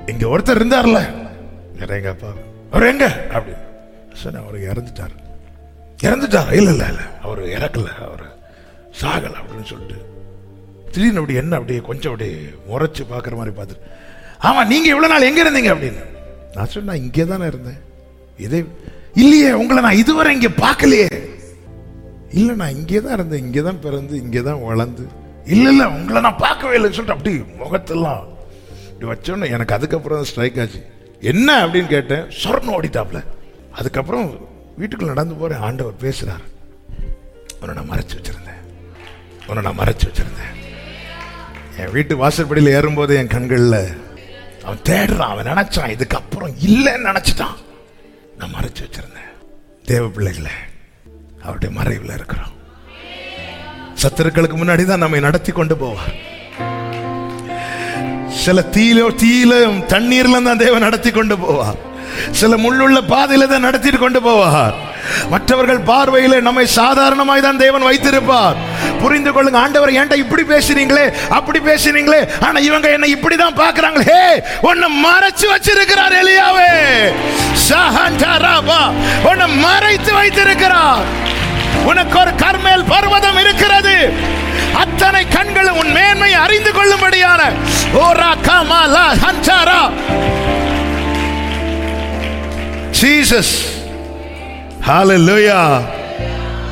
இங்க ஒருத்தர் இருந்தார்ல வேற எங்க அப்பா அவர் எங்க அப்படி சொன்ன அவர் இறந்துட்டார் இறந்துட்டார் இல்ல இல்ல இல்ல அவர் இறக்கல அவர் சாகல அப்படின்னு சொல்லிட்டு திடீர்னு அப்படி என்ன அப்படியே கொஞ்சம் அப்படியே முறைச்சு பார்க்குற மாதிரி பார்த்துட்டு ஆமா நீங்க இவ்வளவு நாள் எங்க இருந்தீங்க அப்படின்னு நான் சொன்னேன் இங்கே தானே இருந்தேன் இதே இல்லையே உங்களை நான் இதுவரை இங்க பார்க்கலையே இல்ல நான் இங்கே தான் இருந்தேன் இங்கே தான் பிறந்து இங்கே தான் வளர்ந்து இல்ல இல்ல உங்களை நான் பார்க்கவே இல்லைன்னு சொல்லிட்டு அப்படி முகத்தெல்லாம் இப்படி வச்சோன்னே எனக்கு அதுக்கப்புறம் ஸ்ட்ரைக் ஆச்சு என்ன அப்படின்னு கேட்டேன் சொர்ணம் ஓடிட்டாப்ல அதுக்கப்புறம் வீட்டுக்குள்ள நடந்து போறேன் ஆண்டவர் பேசுறார் உன்னை நான் மறைச்சு வச்சிருந்தேன் உன்னை நான் மறைச்சு வச்சிருந்தேன் என் வீட்டு வாசற்படியில் ஏறும்போது என் கண்கள்ல அவன் தேடுறான் அவன் நினைச்சான் இதுக்கப்புறம் இல்லைன்னு நினைச்சிட்டான் நான் மறைச்சு வச்சிருந்தேன் தேவ பிள்ளைகளை அவருடைய மறைவில் இருக்கிறோம் சத்துருக்களுக்கு முன்னாடி தான் நம்மை நடத்தி கொண்டு போவார் சில தீயில தீயில தண்ணீர்ல தான் தேவன் நடத்தி கொண்டு போவார் சில முள்ளுள்ள பாதையில தான் நடத்திட்டு கொண்டு போவார் மற்றவர்கள் பார்வையில நம்மை சாதாரணமாய் தான் தேவன் வைத்திருப்பார் புரிந்து கொள்ளுங்க ஆண்டவர் ஏன்டா இப்படி பேசுறீங்களே அப்படி பேசுறீங்களே ஆனா இவங்க என்ன இப்படிதான் பாக்குறாங்களே ஹே உன்னை மறைச்சு வச்சிருக்கிறார் எலியாவே ஷஹன்டாராபா உன்னை மறைத்து வைத்திருக்கிறார் உனக்கு ஒரு கர்மேல் பர்வதம் இருக்கிறது அத்தனை கண்களும் உன் மேன்மை அறிந்து கொள்ளும்படியான ஓரா கமாலா ஹன்சாரா ஜீசஸ் ஹalleluya